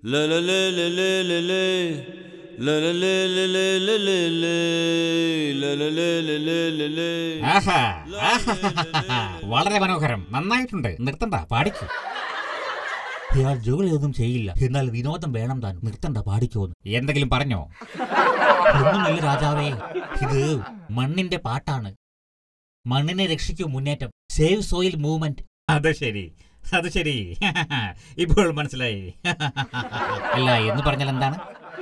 La la la la la la la. La la la la la la la la. La la la la la la la. ആഹാ, ആഹാ. വളരെ മനോഹരം നന്നായിട്ടുണ്ട് നിർത്തണ്ട പാടിക്കൂ ഇയാൾ ജോലിയൊന്നും ചെയ്യില്ല എന്നാൽ വിനോദം വേണം താൻ നിർത്തണ്ട പാടിക്കോന്ന് എന്തെങ്കിലും പറഞ്ഞോ ഒന്നുമില്ല രാജാവേ ഇത് മണ്ണിന്റെ പാട്ടാണ് മണ്ണിനെ രക്ഷിക്കൂ മുന്നേറ്റം സേവ് സോയിൽ മൂവ്മെന്റ് അത് ശരി അത് ശരി ഇപ്പോൾ മനസ്സിലായി അല്ല എന്ന് പറഞ്ഞാൽ എന്താണ്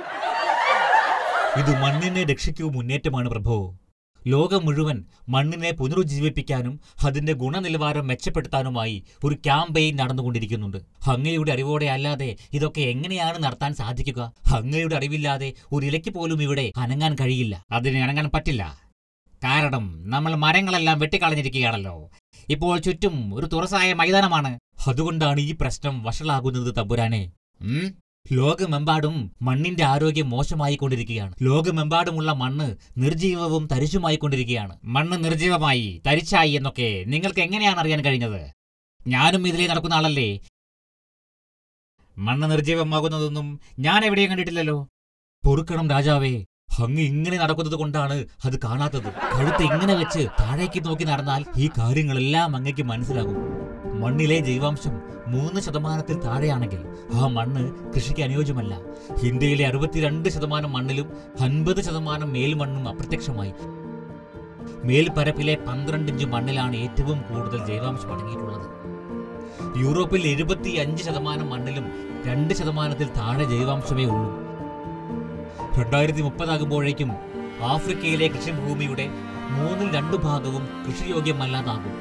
ഇത് മണ്ണിനെ രക്ഷിക്കൂ മുന്നേറ്റമാണ് പ്രഭു ലോകം മുഴുവൻ മണ്ണിനെ പുനരുജ്ജീവിപ്പിക്കാനും അതിന്റെ ഗുണനിലവാരം മെച്ചപ്പെടുത്താനുമായി ഒരു ക്യാമ്പയിൻ നടന്നുകൊണ്ടിരിക്കുന്നുണ്ട് അങ്ങയുടെ അറിവോടെ അല്ലാതെ ഇതൊക്കെ എങ്ങനെയാണ് നടത്താൻ സാധിക്കുക അങ്ങയുടെ അറിവില്ലാതെ ഒരു ഇലയ്ക്ക് പോലും ഇവിടെ അനങ്ങാൻ കഴിയില്ല അതിന് അനങ്ങാൻ പറ്റില്ല കാരണം നമ്മൾ മരങ്ങളെല്ലാം വെട്ടിക്കളഞ്ഞിരിക്കുകയാണല്ലോ ഇപ്പോൾ ചുറ്റും ഒരു തുറസായ മൈതാനമാണ് അതുകൊണ്ടാണ് ഈ പ്രശ്നം വഷളാകുന്നത് തമ്പുരാനെ ഉം? ലോകമെമ്പാടും മണ്ണിന്റെ ആരോഗ്യം മോശമായി കൊണ്ടിരിക്കുകയാണ് ലോകമെമ്പാടുമുള്ള മണ്ണ് നിർജീവവും തരിശുമായി കൊണ്ടിരിക്കുകയാണ് മണ്ണ് നിർജീവമായി തരിച്ചായി എന്നൊക്കെ നിങ്ങൾക്ക് എങ്ങനെയാണ് അറിയാൻ കഴിഞ്ഞത് ഞാനും ഇതിലേ നടക്കുന്ന ആളല്ലേ മണ്ണ് നിർജീവമാകുന്നതൊന്നും ഞാൻ എവിടെയും കണ്ടിട്ടില്ലല്ലോ പൊറുക്കണം രാജാവേ അങ്ങ് ഇങ്ങനെ നടക്കുന്നത് കൊണ്ടാണ് അത് കാണാത്തത് കഴുത്ത് ഇങ്ങനെ വെച്ച് താഴേക്ക് നോക്കി നടന്നാൽ ഈ കാര്യങ്ങളെല്ലാം അങ്ങയ്ക്ക് മനസ്സിലാകും മണ്ണിലെ ജൈവാംശം മൂന്ന് ശതമാനത്തിൽ താഴെയാണെങ്കിൽ ആ മണ്ണ് കൃഷിക്ക് അനുയോജ്യമല്ല ഇന്ത്യയിലെ അറുപത്തിരണ്ട് ശതമാനം മണ്ണിലും അൻപത് ശതമാനം മേൽമണ്ണും അപ്രത്യക്ഷമായി മേൽപ്പരപ്പിലെ പന്ത്രണ്ട് ഇഞ്ച് മണ്ണിലാണ് ഏറ്റവും കൂടുതൽ ജൈവാംശം അടങ്ങിയിട്ടുള്ളത് യൂറോപ്പിൽ എഴുപത്തി അഞ്ച് ശതമാനം മണ്ണിലും രണ്ട് ശതമാനത്തിൽ താഴെ ജൈവാംശമേ ഉള്ളൂ രണ്ടായിരത്തി മുപ്പതാകുമ്പോഴേക്കും ആഫ്രിക്കയിലെ കൃഷിഭൂമിയുടെ മൂന്നിൽ രണ്ടു ഭാഗവും കൃഷിയോഗ്യമല്ലാതാകും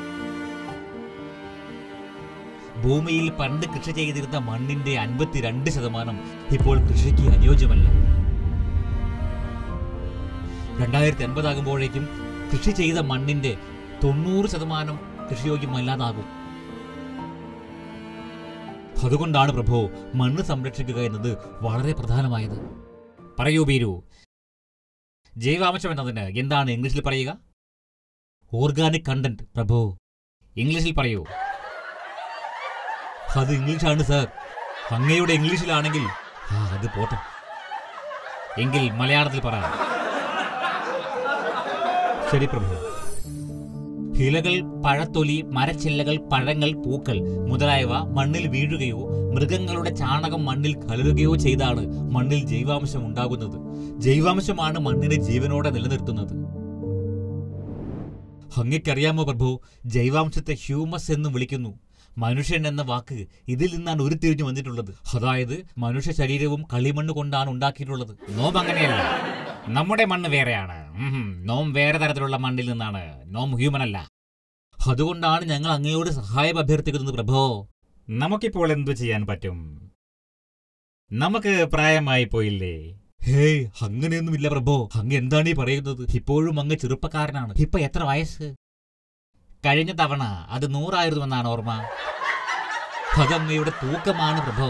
ഭൂമിയിൽ പണ്ട് കൃഷി ചെയ്തിരുന്ന മണ്ണിന്റെ അൻപത്തിരണ്ട് ശതമാനം ഇപ്പോൾ കൃഷിക്ക് അനുയോജ്യമല്ല രണ്ടായിരത്തി അൻപതാകുമ്പോഴേക്കും കൃഷി ചെയ്ത മണ്ണിന്റെ തൊണ്ണൂറ് ശതമാനം കൃഷിയോഗ്യമല്ലാതാകും അതുകൊണ്ടാണ് പ്രഭു മണ്ണ് സംരക്ഷിക്കുക എന്നത് വളരെ പ്രധാനമായത് പറയൂ ബീരു ജൈവാംശം എന്നതിന് എന്താണ് ഇംഗ്ലീഷിൽ പറയുക ഓർഗാനിക് കണ്ടന്റ് പ്രഭു ഇംഗ്ലീഷിൽ പറയൂ അത് ഇംഗ്ലീഷാണ് സാർ അങ്ങയുടെ ഇംഗ്ലീഷിലാണെങ്കിൽ ആ അത് പോട്ടെ എങ്കിൽ മലയാളത്തിൽ പറ ശരി പ്രഭു ഇലകൾ പഴത്തൊലി മരച്ചില്ലകൾ പഴങ്ങൾ പൂക്കൾ മുതലായവ മണ്ണിൽ വീഴുകയോ മൃഗങ്ങളുടെ ചാണകം മണ്ണിൽ കലരുകയോ ചെയ്താണ് മണ്ണിൽ ജൈവാംശം ഉണ്ടാകുന്നത് ജൈവാംശമാണ് മണ്ണിനെ ജീവനോടെ നിലനിർത്തുന്നത് അങ്ങയ്ക്കറിയാമോ പ്രഭു ജൈവാംശത്തെ ഹ്യൂമസ് എന്ന് വിളിക്കുന്നു മനുഷ്യൻ എന്ന വാക്ക് ഇതിൽ നിന്നാണ് ഉരുത്തിരിഞ്ഞു വന്നിട്ടുള്ളത് അതായത് മനുഷ്യ ശരീരവും കളിമണ്ണ് കൊണ്ടാണ് ഉണ്ടാക്കിയിട്ടുള്ളത് നോം അങ്ങനെയല്ല നമ്മുടെ മണ്ണ് വേറെയാണ് ഉം, നോം വേറെ തരത്തിലുള്ള മണ്ണിൽ നിന്നാണ് നോം ഹ്യൂമൻ അല്ല അതുകൊണ്ടാണ് ഞങ്ങൾ അങ്ങയോട് സഹായം അഭ്യർത്ഥിക്കുന്നത് പ്രഭോ നമുക്കിപ്പോൾ എന്തു ചെയ്യാൻ പറ്റും നമുക്ക് പ്രായമായി പോയില്ലേ ഹേയ് അങ്ങനെയൊന്നുമില്ല പ്രഭോ അങ്ങ് എന്താണ് ഈ പറയുന്നത് ഇപ്പോഴും അങ്ങ് ചെറുപ്പക്കാരനാണ് ഇപ്പൊ എത്ര വയസ്സ് കഴിഞ്ഞ തവണ അത് നൂറായിരുന്നുവെന്നാണ് ഓർമ്മ അതങ്ങയുടെ തൂക്കമാണ് പ്രഭോ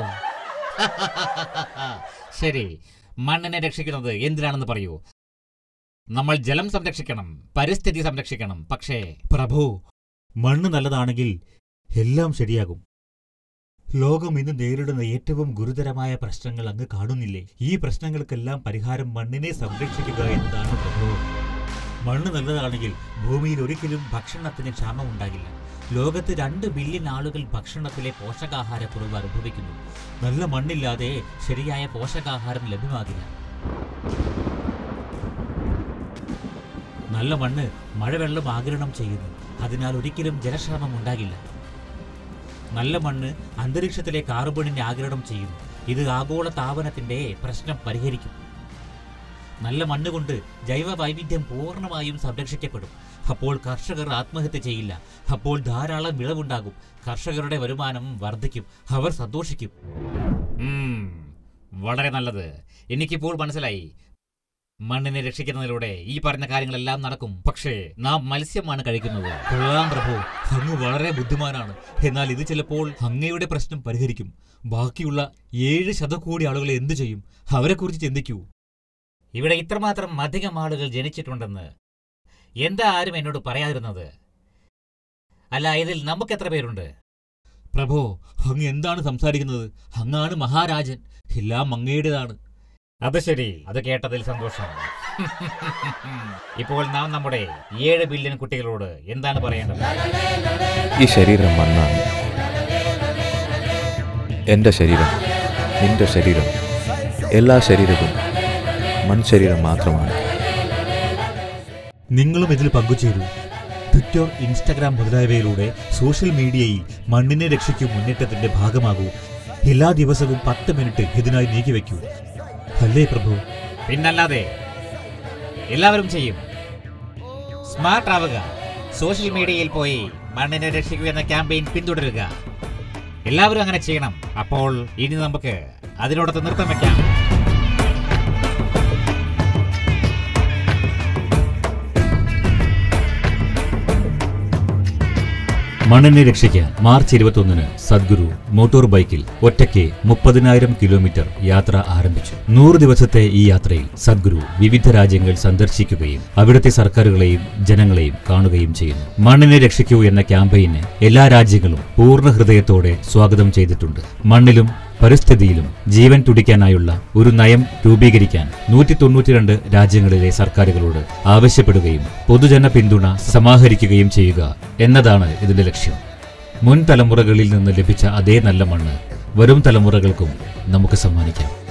ശരി മണ്ണിനെ രക്ഷിക്കുന്നത് എന്തിനാണെന്ന് പറയൂ നമ്മൾ ജലം സംരക്ഷിക്കണം പരിസ്ഥിതി സംരക്ഷിക്കണം പക്ഷേ പ്രഭു മണ്ണ് നല്ലതാണെങ്കിൽ എല്ലാം ശരിയാകും ലോകം ഇന്ന് നേരിടുന്ന ഏറ്റവും ഗുരുതരമായ പ്രശ്നങ്ങൾ അങ്ങ് കാണുന്നില്ലേ ഈ പ്രശ്നങ്ങൾക്കെല്ലാം പരിഹാരം മണ്ണിനെ സംരക്ഷിക്കുക എന്നതാണ് പ്രഭു മണ്ണ് നല്ലതാണെങ്കിൽ ഭൂമിയിൽ ഒരിക്കലും ഭക്ഷണത്തിന് ക്ഷാമം ഉണ്ടാകില്ല ലോകത്ത് രണ്ട് ബില്യൺ ആളുകൾ ഭക്ഷണത്തിലെ പോഷകാഹാരക്കുറവ് അനുഭവിക്കുന്നു നല്ല മണ്ണില്ലാതെ ശരിയായ പോഷകാഹാരം ലഭ്യമാകില്ല നല്ല മണ്ണ് മഴവെള്ളം ആഗിരണം ചെയ്യുന്നു അതിനാൽ ഒരിക്കലും ജലക്ഷാമം ഉണ്ടാകില്ല നല്ല മണ്ണ് അന്തരീക്ഷത്തിലെ കാർബണിനെ ആഗിരണം ചെയ്യുന്നു ഇത് ആഗോള താപനത്തിന്റെ പ്രശ്നം പരിഹരിക്കും നല്ല മണ്ണ് കൊണ്ട് ജൈവ വൈവിധ്യം പൂർണ്ണമായും സംരക്ഷിക്കപ്പെടും അപ്പോൾ കർഷകർ ആത്മഹത്യ ചെയ്യില്ല അപ്പോൾ ധാരാളം വിളവുണ്ടാകും കർഷകരുടെ വരുമാനം വർദ്ധിക്കും അവർ സന്തോഷിക്കും ഉം, വളരെ നല്ലത് എനിക്കിപ്പോൾ മനസ്സിലായി മണ്ണിനെ രക്ഷിക്കുന്നതിലൂടെ ഈ പറഞ്ഞ കാര്യങ്ങളെല്ലാം നടക്കും പക്ഷേ നാം മത്സ്യമാണ് കഴിക്കുന്നത് കൊള്ളാം പ്രഭു അങ്ങ് വളരെ ബുദ്ധിമാനാണ് എന്നാൽ ഇത് ചിലപ്പോൾ അങ്ങയുടെ പ്രശ്നം പരിഹരിക്കും ബാക്കിയുള്ള ഏഴ് ശതകോടി ആളുകൾ എന്തു ചെയ്യും അവരെക്കുറിച്ച് ചിന്തിക്കൂ ഇവിടെ ഇത്രമാത്രം അധികം ആളുകൾ ജനിച്ചിട്ടുണ്ടെന്ന് എന്താ ആരും എന്നോട് പറയാതിരുന്നത് അല്ല ഇതിൽ നമുക്ക് എത്ര പേരുണ്ട് പ്രഭോ അങ്ങ് എന്താണ് സംസാരിക്കുന്നത് അങ്ങാണ് മഹാരാജൻ എല്ലാം അങ്ങയുടേതാണ് അത് ശരി അത് കേട്ടതിൽ സന്തോഷം ഇപ്പോൾ നാം നമ്മുടെ ഏഴ് ബില്യൺ കുട്ടികളോട് എന്താണ് പറയേണ്ടത് ഈ ശരീരം മണ്ണാണ് എൻ്റെ ശരീരം നിന്റെ ശരീരം എല്ലാ ശരീരവും മൺശരീരം മാത്രമാണ് നിങ്ങളും ഇതിൽ പങ്കുചേരൂ ട്വിറ്റർ ഇൻസ്റ്റഗ്രാം മുതലായവയിലൂടെ സോഷ്യൽ മീഡിയയിൽ മണ്ണിനെ രക്ഷിക്കും മുന്നേറ്റത്തിന്റെ ഭാഗമാകൂ എല്ലാ ദിവസവും പത്ത് മിനിറ്റ് ഇതിനായി നീക്കിവെക്കൂ അല്ലേ പ്രഭു പിന്നല്ലാതെ എല്ലാവരും ചെയ്യും സ്മാർട്ട് ആവുക സോഷ്യൽ മീഡിയയിൽ പോയി മണ്ണിനെ രക്ഷിക്കുക എന്ന ക്യാമ്പയിൻ പിന്തുടരുക എല്ലാവരും അങ്ങനെ ചെയ്യണം അപ്പോൾ ഇനി നമുക്ക് അതിനോടൊത്ത് നൃത്തം വെക്കാം മണ്ണിനെ രക്ഷിക്കാൻ മാർച്ച് ഇരുപത്തൊന്നിന് സദ്ഗുരു മോട്ടോർ ബൈക്കിൽ ഒറ്റയ്ക്ക് മുപ്പതിനായിരം കിലോമീറ്റർ യാത്ര ആരംഭിച്ചു നൂറ് ദിവസത്തെ ഈ യാത്രയിൽ സദ്ഗുരു വിവിധ രാജ്യങ്ങൾ സന്ദർശിക്കുകയും അവിടുത്തെ സർക്കാരുകളെയും ജനങ്ങളെയും കാണുകയും ചെയ്യുന്നു മണ്ണിനെ രക്ഷിക്കൂ എന്ന ക്യാമ്പയിന് എല്ലാ രാജ്യങ്ങളും പൂർണ്ണ ഹൃദയത്തോടെ സ്വാഗതം ചെയ്തിട്ടുണ്ട് മണ്ണിലും പരിസ്ഥിതിയിലും ജീവൻ തുടിക്കാനായുള്ള ഒരു നയം രൂപീകരിക്കാൻ നൂറ്റി തൊണ്ണൂറ്റിരണ്ട് രാജ്യങ്ങളിലെ സർക്കാരുകളോട് ആവശ്യപ്പെടുകയും പൊതുജന പിന്തുണ സമാഹരിക്കുകയും ചെയ്യുക എന്നതാണ് ഇതിന്റെ ലക്ഷ്യം മുൻ തലമുറകളിൽ നിന്ന് ലഭിച്ച അതേ നല്ല മണ്ണ് വരും തലമുറകൾക്കും നമുക്ക് സമ്മാനിക്കാം